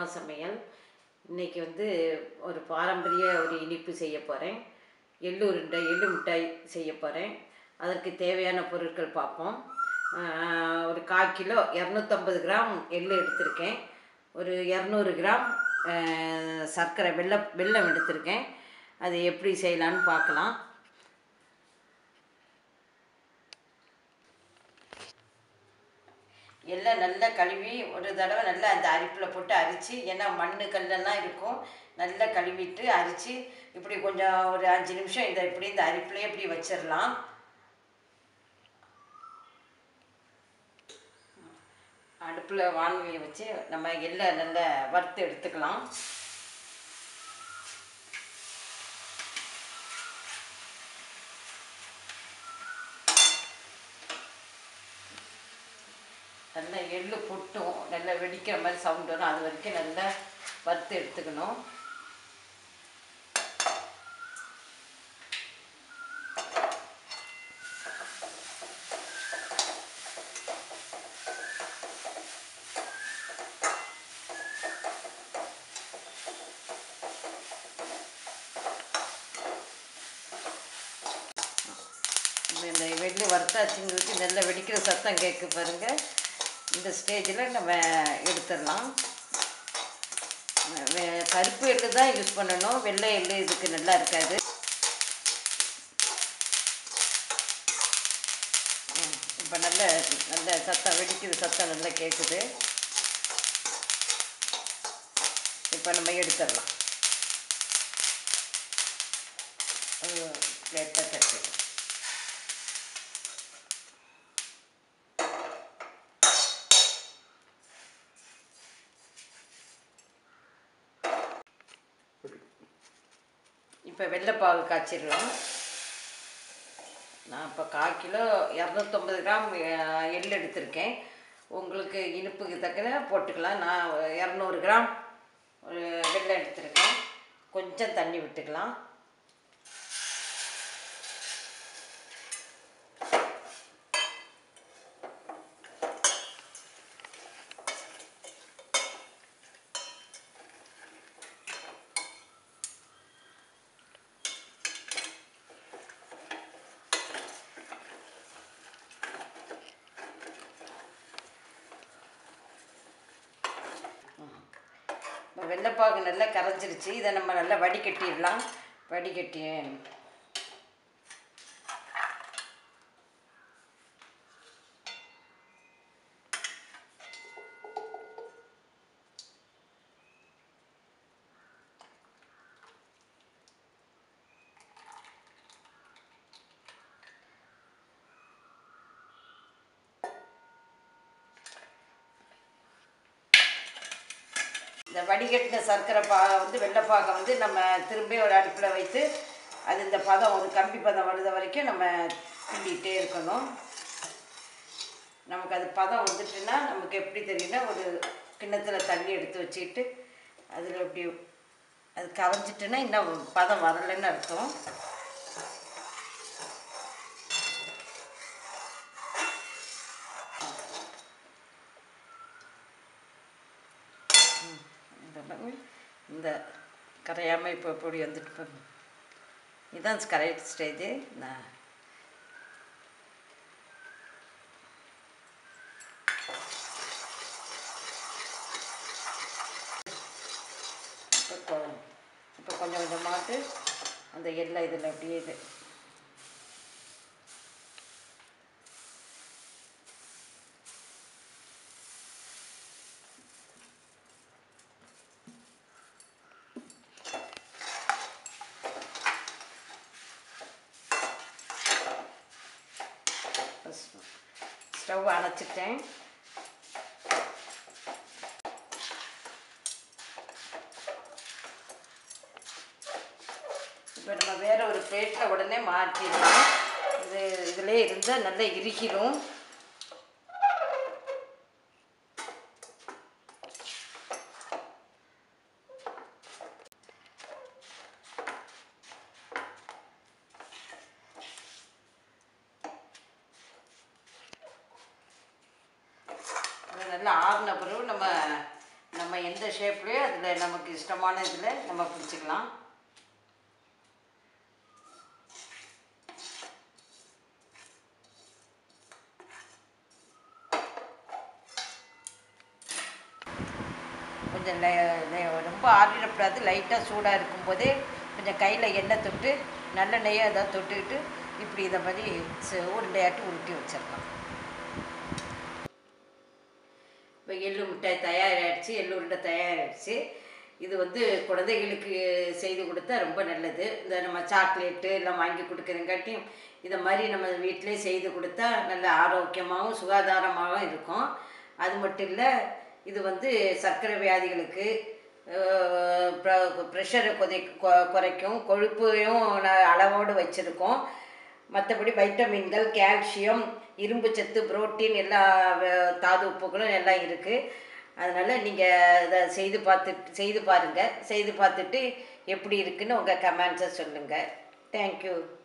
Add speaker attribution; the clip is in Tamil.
Speaker 1: அம்மா சமையல் இன்னைக்கு வந்து ஒரு பாரம்பரிய ஒரு இனிப்பு செய்ய போகிறேன் எள்ளு உருண்டை எள்ளு மிட்டாய் செய்ய போகிறேன் அதற்கு தேவையான பொருட்கள் பார்ப்போம் ஆஹ் ஒரு கால் கிலோ இரநூத்தம்பது கிராம் எள்ளு எடுத்திருக்கேன் ஒரு இரநூறு கிராம் ஆஹ் சர்க்கரை வெல்லம் வெல்லம் எடுத்திருக்கேன் அது எப்படி செய்யலான்னு பார்க்கலாம் எல்லாம் நல்லா கழுவி ஒரு தடவை நல்லா அந்த அரிப்பில் போட்டு அரிச்சு ஏன்னா மண் கல்லெல்லாம் இருக்கும் நல்லா கழுவிட்டு அரிச்சு இப்படி கொஞ்சம் ஒரு அஞ்சு நிமிஷம் இதை இப்படி இந்த அரிப்புலேயே இப்படி வச்சிடலாம் அடுப்பில் வானொலியை வச்சு நம்ம எல்லாம் நல்லா வறுத்து எடுத்துக்கலாம் நல்லா எள்ளு பொட்டும் நல்லா வெடிக்கிற மாதிரி சவுண்ட் வரும் அது வரைக்கும் நல்லா வறுத்து எடுத்துக்கணும் இப்ப இந்த வெள்ளி வறுத்தாச்சுங்களுக்கு நல்லா வெடிக்கிற சத்தம் கேட்கு பாருங்க இந்த ஸ்டேஜில் நம்ம எடுத்துடலாம் வெ- கருப்பு எள்ளு தான் யூஸ் பண்ணணும் வெள்ளை எள்ளு இதுக்கு நல்லா இருக்காது இப்போ நல்ல நல்ல சத்தம் வெடிக்குது சத்தம் நல்லா கேட்குது இப்போ நம்ம எடுத்துடலாம் லேட்டாக தட்டு இப்போ வெள்ளைப்பாகு காய்ச்சிடலாம் நான் இப்போ கால் கிலோ இரநூத்தொம்பது கிராம் அஹ், எள் எடுத்திருக்கேன் உங்களுக்கு இனிப்புக்கு தக்கன போட்டுக்கலாம் நான் இரநூறு கிராம் ஒரு வெள்ளை எடுத்திருக்கேன் கொஞ்சம் தண்ணி விட்டுக்கலாம் இப்போ வெள்ளைப்பாகு நல்லா கரைஞ்சிருச்சு இதை நம்ம நல்லா வடிகட்டிடலாம் வடிகட்டி இந்த வடிகட்டின சர்க்கரை பா வந்து வெள்ளைப்பாகை வந்து நம்ம திரும்பி ஒரு அடுப்பில் வைத்து அது இந்த பதம் ஒரு கம்பி பதம் வருத வரைக்கும் நம்ம கிண்டிகிட்டே இருக்கணும் நமக்கு அது பதம் வந்துட்டுன்னா நமக்கு எப்படி தெரியும்னா ஒரு கிண்ணத்தில் தண்ணி எடுத்து வச்சுக்கிட்டு அதில் இப்படி அது கரைஞ்சிட்டுன்னா இன்னும் பதம் வரலைன்னு அர்த்தம் இந்த பாருங்க, இந்த கரையாமல் இப்போ இப்படி வந்துட்டு பாருங்க இதுதான் கரெக்ட் ஸ்டேஜு நான் இப்போ கொ- இப்போ கொஞ்சம் கொஞ்சமாட்டு அந்த எல்லாம் இதில் அப்படியே இது ஸ்டவ் அணைச்சிட்டேன் இப்போ நம்ம வேற ஒரு பிளேட்டில் உடனே மாற்றிடலாம் இது இதிலே இருந்தால் நல்லா இறுக்கிடும் அது நல்லா ஆறின பிறகு நம்ம நம்ம நம்ம எந்த ஷேப்லேயோ அதில் நமக்கு இஷ்டமான இதில் நம்ம பிடிச்சிக்கலாம் கொஞ்சம் லை- லை- ரொம்ப ஆறிடக்கூடாது லைட்டாக சூடாக இருக்கும்போதே கொஞ்சம் கையில் எண்ணெய் தொட்டு நல்லெண்ணெயை ஏதாவது தொட்டுக்கிட்டு இப்படி இதை மாதிரி ச- உருண்டையாட்டு உருட்டி வச்சிடலாம் இப்போ எள்ளு மிட்டாய் தயாராகிடுச்சு எள்ளு உருண்டை தயாராகிடுச்சு இது வந்து குழந்தைகளுக்கு செய்து கொடுத்தா ரொம்ப நல்லது இந்த நம்ம சாக்லேட்டு எல்லாம் வாங்கி கொடுக்குறங்காட்டியும் இதை மாதிரி நம்ம வீட்டிலே செய்து கொடுத்தா நல்ல ஆரோக்கியமாகவும் சுகாதாரமாகவும் இருக்கும் அது மட்டும் இல்லை இது வந்து சர்க்கரை வியாதிகளுக்கு ப்ரெஷரை கொதை கொ- குறைக்கும் கொழுப்பையும் ந- அளவோடு வச்சுருக்கோம் மற்றபடி வைட்டமின்கள் கால்சியம் இரும்பு சத்து புரோட்டீன் எல்லா வ- தாது உப்புகளும் எல்லாம் இருக்குது அதனால் நீங்கள் இதை செய்து பார்த்துட்டு செய்து பாருங்கள் செய்து பார்த்துட்டு எப்படி இருக்குன்னு உங்கள் கமெண்ட்ஸை சொல்லுங்கள் தேங்க்யூ